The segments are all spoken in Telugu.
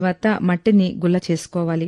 తర్వాత మట్టిని గుల్ల చేసుకోవాలి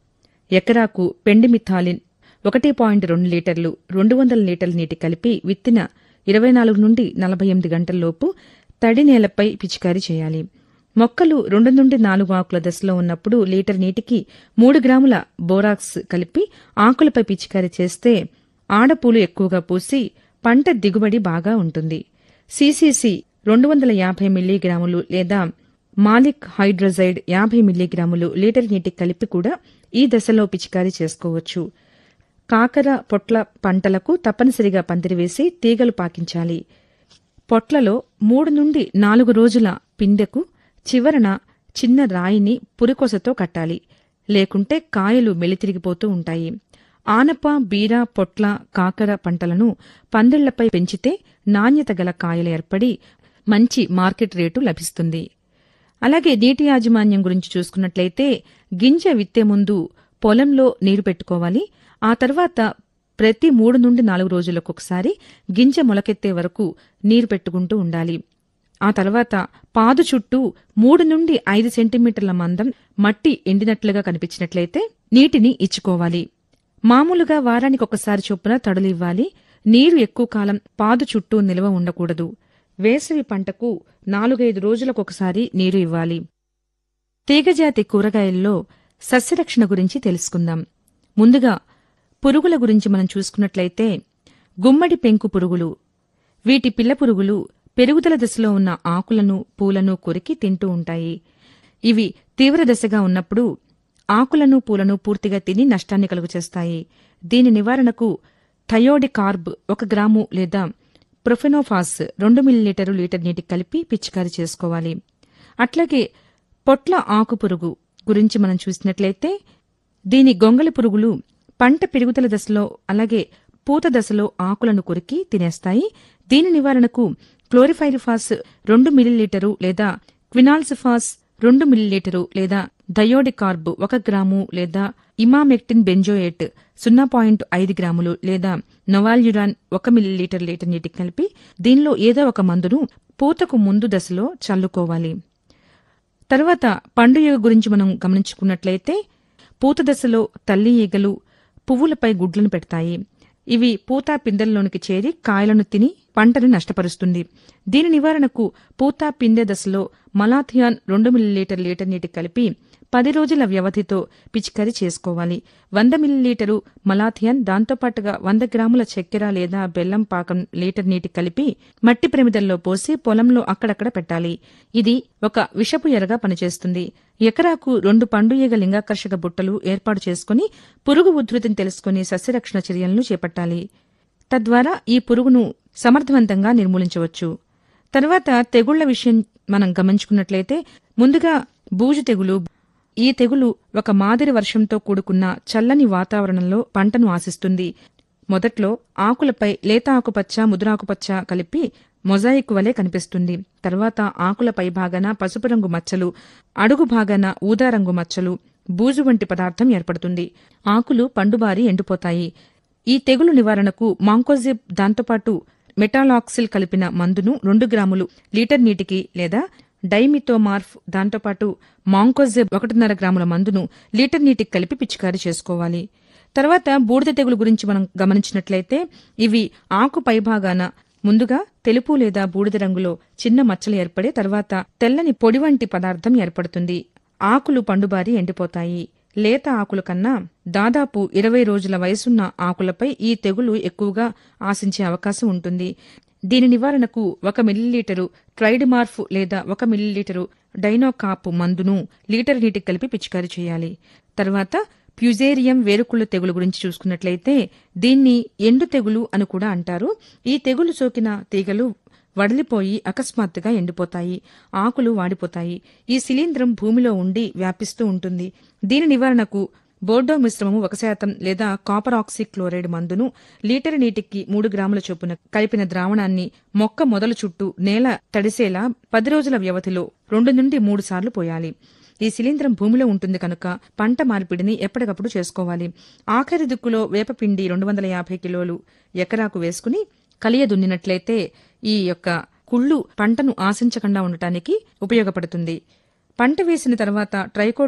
ఎకరాకు పెండిమిథాలిన్ ఒకటి పాయింట్ రెండు లీటర్లు రెండు వందల లీటర్ల నీటి కలిపి విత్తిన ఇరవై నాలుగు నుండి నలభై ఎనిమిది గంటల్లోపు తడి నేలపై పిచికారీ చేయాలి మొక్కలు రెండు నుండి నాలుగు ఆకుల దశలో ఉన్నప్పుడు లీటర్ నీటికి మూడు గ్రాముల బోరాక్స్ కలిపి ఆకులపై పిచికారీ చేస్తే ఆడపూలు ఎక్కువగా పూసి పంట దిగుబడి బాగా ఉంటుంది సీసీసీ రెండు వందల యాభై మిల్లీగ్రాములు లేదా మాలిక్ హైడ్రోజైడ్ యాభై మిల్లీగ్రాములు లీటర్ నీటికి కలిపి కూడా ఈ దశలో పిచికారీ చేసుకోవచ్చు కాకర పొట్ల పంటలకు తప్పనిసరిగా పందిరివేసి తీగలు పాకించాలి పొట్లలో మూడు నుండి నాలుగు రోజుల పిందెకు చివరన చిన్న రాయిని పురికొసతో కట్టాలి లేకుంటే కాయలు మెలితిరిగిపోతూ ఉంటాయి ఆనప బీర పొట్ల కాకర పంటలను పందిళ్లపై పెంచితే నాణ్యత గల కాయలు ఏర్పడి మంచి మార్కెట్ రేటు లభిస్తుంది అలాగే నీటి యాజమాన్యం గురించి చూసుకున్నట్లయితే గింజ విత్తే ముందు పొలంలో నీరు పెట్టుకోవాలి ఆ తర్వాత ప్రతి మూడు నుండి నాలుగు రోజులకు ఒకసారి గింజ మొలకెత్తే వరకు నీరు పెట్టుకుంటూ ఉండాలి ఆ తర్వాత పాదు చుట్టూ మూడు నుండి ఐదు సెంటీమీటర్ల మందం మట్టి ఎండినట్లుగా కనిపించినట్లయితే నీటిని ఇచ్చుకోవాలి మామూలుగా వారానికి ఒకసారి చొప్పున తడులు ఇవ్వాలి నీరు ఎక్కువ కాలం పాదు చుట్టూ నిల్వ ఉండకూడదు వేసవి పంటకు నాలుగైదు రోజులకొకసారి నీరు ఇవ్వాలి తీగజాతి కూరగాయల్లో సస్యరక్షణ గురించి తెలుసుకుందాం ముందుగా పురుగుల గురించి మనం చూసుకున్నట్లయితే గుమ్మడి పెంకు పురుగులు వీటి పిల్ల పురుగులు పెరుగుదల దశలో ఉన్న ఆకులను పూలను కొరికి తింటూ ఉంటాయి ఇవి తీవ్ర దశగా ఉన్నప్పుడు ఆకులను పూలను పూర్తిగా తిని నష్టాన్ని కలుగచేస్తాయి దీని నివారణకు థయోడికార్బ్ ఒక గ్రాము లేదా ప్రొఫెనోఫాస్ రెండు మిల్లీలీటరు లీటర్ నీటికి కలిపి పిచికారీ చేసుకోవాలి అట్లాగే పొట్ల ఆకు పురుగు గురించి మనం చూసినట్లయితే దీని గొంగళి పురుగులు పంట పెరుగుదల దశలో అలాగే పూత దశలో ఆకులను కొరికి తినేస్తాయి దీని నివారణకు క్లోరిఫైరిఫాస్ రెండు మిల్లీలీటరు లేదా క్వినాల్సిఫాస్ రెండు మిల్లీలీటరు లేదా డయోడికార్బ్ ఒక గ్రాము లేదా ఇమామెక్టిన్ బెంజోయేట్ సున్నా పాయింట్ ఐదు గ్రాములు లేదా నొవాల్యురాన్ ఒక మిల్లీలీటర్ లీటర్ నీటికి కలిపి దీనిలో ఏదో ఒక మందును పూతకు ముందు దశలో చల్లుకోవాలి తర్వాత పండు ఈగ గురించి మనం గమనించుకున్నట్లయితే పూత దశలో తల్లి ఈగలు పువ్వులపై గుడ్లను పెడతాయి ఇవి పూత పిందెల్లోనికి చేరి కాయలను తిని పంటను నష్టపరుస్తుంది దీని నివారణకు పూత పిందె దశలో మలాథియాన్ రెండు మిల్లీలీటర్ లీటర్ నీటికి కలిపి పది రోజుల వ్యవధితో పిచికారీ చేసుకోవాలి వంద మిల్లీలీటరు మలాథియాన్ దాంతోపాటుగా వంద గ్రాముల చక్కెర లేదా బెల్లం పాకం లీటర్ నీటి కలిపి మట్టి ప్రమిదల్లో పోసి పొలంలో అక్కడక్కడ పెట్టాలి ఇది ఒక విషపు ఎరగా పనిచేస్తుంది ఎకరాకు రెండు పండు ఈగ లింగాకర్షక బుట్టలు ఏర్పాటు చేసుకుని పురుగు ఉధృతిని తెలుసుకుని సస్యరక్షణ చర్యలను చేపట్టాలి తద్వారా ఈ పురుగును సమర్థవంతంగా నిర్మూలించవచ్చు తర్వాత తెగుళ్ల విషయం మనం గమనించుకున్నట్లయితే ముందుగా బూజు తెగులు ఈ తెగులు ఒక మాదిరి వర్షంతో కూడుకున్న చల్లని వాతావరణంలో పంటను ఆశిస్తుంది మొదట్లో ఆకులపై లేత ఆకుపచ్చ ముదురాకుపచ్చ కలిపి మొజాయిక్ వలె కనిపిస్తుంది తర్వాత ఆకుల పై భాగాన పసుపు రంగు మచ్చలు అడుగు భాగాన ఊదా రంగు మచ్చలు బూజు వంటి పదార్థం ఏర్పడుతుంది ఆకులు పండుబారి ఎండిపోతాయి ఈ తెగులు నివారణకు మాంకోజిబ్ దాంతోపాటు మెటాలాక్సిల్ కలిపిన మందును రెండు గ్రాములు లీటర్ నీటికి లేదా డైమితోమార్ఫ్ దాంతోపాటు మాంకోజెబ్ ఒకటిన్నర గ్రాముల మందును లీటర్ నీటికి కలిపి పిచికారీ చేసుకోవాలి తర్వాత బూడిద తెగులు గురించి మనం గమనించినట్లయితే ఇవి ఆకు పైభాగాన ముందుగా తెలుపు లేదా బూడిద రంగులో చిన్న మచ్చలు ఏర్పడి తర్వాత తెల్లని పొడి వంటి పదార్థం ఏర్పడుతుంది ఆకులు పండుబారి ఎండిపోతాయి లేత ఆకుల కన్నా దాదాపు ఇరవై రోజుల వయసున్న ఆకులపై ఈ తెగులు ఎక్కువగా ఆశించే అవకాశం ఉంటుంది దీని నివారణకు ఒక మిల్లీలీటరు ట్రైడ్మార్ఫ్ లేదా ఒక మిల్లీలీటరు డైనోకాప్ మందును లీటర్ నీటికి కలిపి పిచికారీ చేయాలి తర్వాత ప్యుజేరియం వేరుకుళ్ళు తెగులు గురించి చూసుకున్నట్లయితే దీన్ని ఎండు తెగులు అని కూడా అంటారు ఈ తెగులు సోకిన తీగలు వడలిపోయి అకస్మాత్తుగా ఎండిపోతాయి ఆకులు వాడిపోతాయి ఈ శిలీంధ్రం భూమిలో ఉండి వ్యాపిస్తూ ఉంటుంది దీని నివారణకు బోర్డో మిశ్రమము ఒక శాతం లేదా కాపర్ ఆక్సీ క్లోరైడ్ మందును లీటర్ నీటికి మూడు గ్రాముల చొప్పున కలిపిన ద్రావణాన్ని మొక్క మొదలు చుట్టూ నేల తడిసేలా పది రోజుల వ్యవధిలో రెండు నుండి మూడు సార్లు పోయాలి ఈ శిలీంధ్రం భూమిలో ఉంటుంది కనుక పంట మార్పిడిని ఎప్పటికప్పుడు చేసుకోవాలి ఆఖరి దిక్కులో వేపపిండి రెండు వందల యాభై కిలోలు ఎకరాకు వేసుకుని కలియ దున్నినట్లయితే ఈ యొక్క కుళ్ళు పంటను ఆశించకుండా ఉండటానికి ఉపయోగపడుతుంది పంట వేసిన తర్వాత ట్రైకో